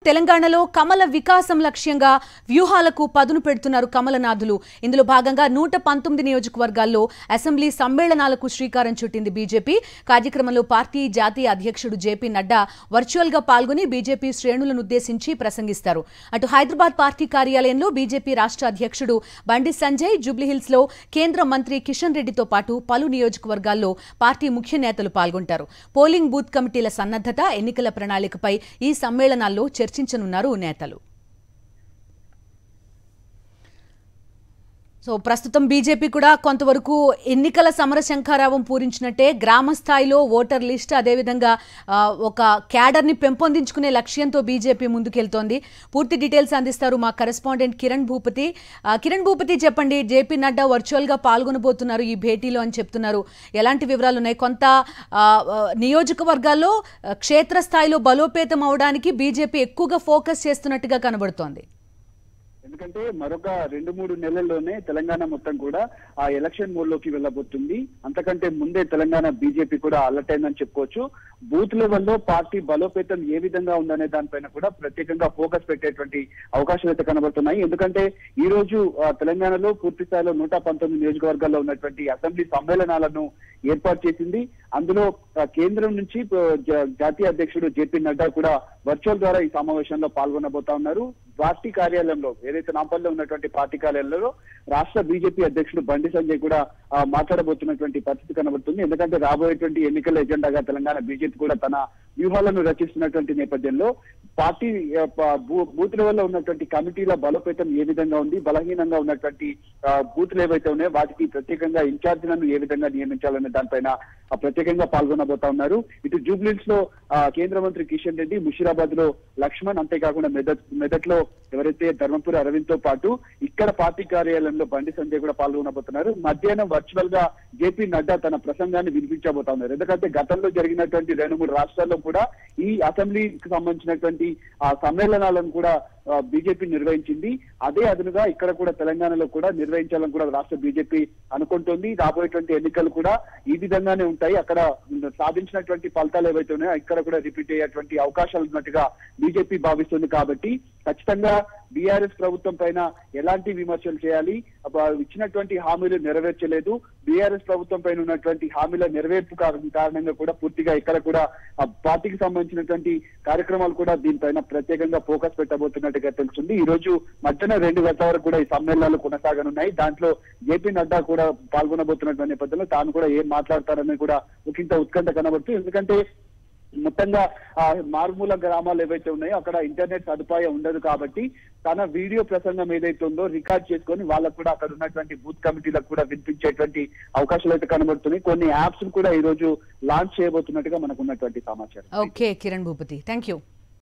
తెలంగాణలో కమల వికాసం లక్ష్యంగా వ్యూహాలకు పదును పెడుతున్నారు కమలనాథులు ఇందులో భాగంగా నూట పంతొమ్మిది నియోజకవర్గాల్లో అసెంబ్లీ సమ్మేళనాలకు శ్రీకారం చుట్టింది బీజేపీ కార్యక్రమంలో పార్టీ జాతీయ అధ్యక్షుడు జేపీ నడ్డా వర్చువల్ గా పాల్గొని బీజేపీ శ్రేణులను ఉద్దేశించి ప్రసంగిస్తారు అటు హైదరాబాద్ పార్టీ కార్యాలయంలో బీజేపీ రాష్ట్ర అధ్యక్షుడు బండి సంజయ్ జూబ్లీహిల్స్ లో కేంద్ర మంత్రి కిషన్ రెడ్డితో పాటు పలు నియోజకవర్గాల్లో పార్టీ ముఖ్య నేతలు పాల్గొంటారు పోలింగ్ బూత్ కమిటీల సన్నద్ధత ఎన్నికల ప్రణాళికపై ఈ సమ్మేళనాల్లో చర్చించనున్నారు నేతలు సో ప్రస్తుతం బీజేపీ కూడా కొంతవరకు ఎన్నికల సమర శంఖారావం పూరించినట్టే గ్రామ స్థాయిలో ఓటర్ లిస్ట్ అదేవిధంగా ఆ, ఒక క్యాడర్ని పెంపొందించుకునే లక్ష్యంతో బీజేపీ ముందుకెళ్తోంది పూర్తి డీటెయిల్స్ అందిస్తారు మా కరెస్పాండెంట్ కిరణ్ భూపతి ఆ, కిరణ్ భూపతి చెప్పండి జేపీ నడ్డా వర్చువల్గా పాల్గొనబోతున్నారు ఈ భేటీలో అని చెప్తున్నారు ఎలాంటి వివరాలు ఉన్నాయి కొంత ఆ, ఆ, నియోజకవర్గాల్లో ఆ, క్షేత్రస్థాయిలో బలోపేతం అవడానికి బీజేపీ ఎక్కువగా ఫోకస్ చేస్తున్నట్టుగా కనబడుతోంది ఎందుకంటే మరొక రెండు మూడు నెలల్లోనే తెలంగాణ మొత్తం కూడా ఆ ఎలక్షన్ మోడ్ లోకి వెళ్ళబోతుంది అంతకంటే ముందే తెలంగాణ బీజేపీ కూడా అలర్ట్ అయిందని చెప్పుకోవచ్చు బూత్ లెవెల్లో పార్టీ బలోపేతం ఏ విధంగా ఉందనే దానిపైన కూడా ప్రత్యేకంగా ఫోకస్ పెట్టేటువంటి అవకాశాలు అయితే కనబడుతున్నాయి ఎందుకంటే ఈ రోజు ఆ, తెలంగాణలో పూర్తి స్థాయిలో నూట పంతొమ్మిది నియోజకవర్గాల్లో ఉన్నటువంటి అసెంబ్లీ సమ్మేళనాలను ఏర్పాటు చేసింది అందులో ఆ, కేంద్రం నుంచి ఆ, జా- జాతీయ అధ్యక్షుడు జేపీ నడ్డా కూడా వర్చువల్ ద్వారా ఈ సమావేశంలో పాల్గొనబోతా ఉన్నారు పార్టీ కార్యాలయంలో ఏదైతే నాంపల్లిలో ఉన్నటువంటి పార్టీ కార్యాలయంలో రాష్ట్ర బీజేపీ అధ్యక్షుడు బండి సంజయ్ కూడా ఆ, మాట్లాడబోతున్నటువంటి పరిస్థితి కనబడుతుంది ఎందుకంటే రాబోయేటువంటి ఎన్నికల ఎజెండాగా తెలంగాణ బీజేపీ కూడా తన వ్యూహాలను రచిస్తున్నటువంటి నేపథ్యంలో పార్టీ ఆ, ప- బూ- బూత్ లెవెల్లో ఉన్నటువంటి కమిటీల బలోపేతం ఏ విధంగా ఉంది బలహీనంగా ఉన్నటువంటి ఆ, బూత్లు ఏవైతే ఉన్నాయో వాటికి ప్రత్యేకంగా ఇన్ఛార్జీలను ఏ విధంగా నియమించాలనే దానిపైన ఆ, ప్రత్యేకంగా పాల్గొనబోతా ఉన్నారు ఇటు జూబ్లీస్ లో ఆ, కేంద్ర మంత్రి కిషన్ రెడ్డి ముషిరాబాద్ లో లక్ష్మణ్ అంతేకాకుండా మెదక్ మెదక్ లో ఎవరైతే ధర్మపురి అరవింద్ తో పాటు ఇక్కడ పార్టీ కార్యాలయంలో బండి సంజయ్ కూడా పాల్గొనబోతున్నారు మధ్యాహ్నం వర్చువల్ గా జేపీ నడ్డా తన ప్రసంగాన్ని వినిపించబోతా ఉన్నారు ఎందుకంటే గతంలో జరిగినటువంటి రెండు మూడు రాష్ట్రాల్లో కూడా ఈ అసెంబ్లీకి సంబంధించినటువంటి ఆ సమ్మేళనాలను కూడా బీజేపీ నిర్వహించింది అదే అదునుగా ఇక్కడ కూడా తెలంగాణలో కూడా నిర్వహించాలని కూడా రాష్ట్ర బీజేపీ అనుకుంటోంది రాబోయేటువంటి ఎన్నికలు కూడా ఈ విధంగానే ఉంటాయి అక్కడ సాధించినటువంటి ఫలితాలు ఏవైతే ఉన్నాయో ఇక్కడ కూడా రిపీట్ అయ్యేటువంటి అవకాశాలు ఉన్నట్టుగా బీజేపీ భావిస్తుంది కాబట్టి ఖచ్చితంగా బీఆర్ఎస్ ప్రభుత్వం పైన ఎలాంటి విమర్శలు చేయాలి అబ్బా, ఇచ్చినటువంటి హామీలు నెరవేర్చలేదు బీఆర్ఎస్ ప్రభుత్వం పైన ఉన్నటువంటి హామీల నెరవేర్పు కారణం- కారణంగా కూడా పూర్తిగా ఇక్కడ కూడా ఆ పార్టీకి సంబంధించినటువంటి కార్యక్రమాలు కూడా దీనిపైన ప్రత్యేకంగా ఫోకస్ పెట్టబోతున్నట్టుగా తెలుస్తుంది ఈ రోజు మధ్యాహ్నం రెండు గంటల వరకు కూడా ఈ సమ్మేళనాలు కొనసాగనున్నాయి దాంట్లో జేపీ నడ్డా కూడా పాల్గొనబోతున్నటువంటి నేపథ్యంలో తాను కూడా ఏం మాట్లాడతారని కూడా ఒకంత ఉత్కంఠ కనబడుతుంది ఎందుకంటే మొత్తంగా ఆ మారుమూల గ్రామాలు ఏవైతే ఉన్నాయో అక్కడ ఇంటర్నెట్ సదుపాయం ఉండదు కాబట్టి తన వీడియో ప్రసంగం ఏదైతే ఉందో రికార్డ్ చేసుకొని వాళ్ళకు కూడా అక్కడ ఉన్నటువంటి బూత్ కమిటీలకు కూడా వినిపించేటువంటి అవకాశాలు అయితే కనబడుతున్నాయి కొన్ని యాప్స్ కూడా ఈ రోజు లాంచ్ చేయబోతున్నట్టుగా మనకు ఉన్నటువంటి సమాచారం okay Kiran Bhupathi thank you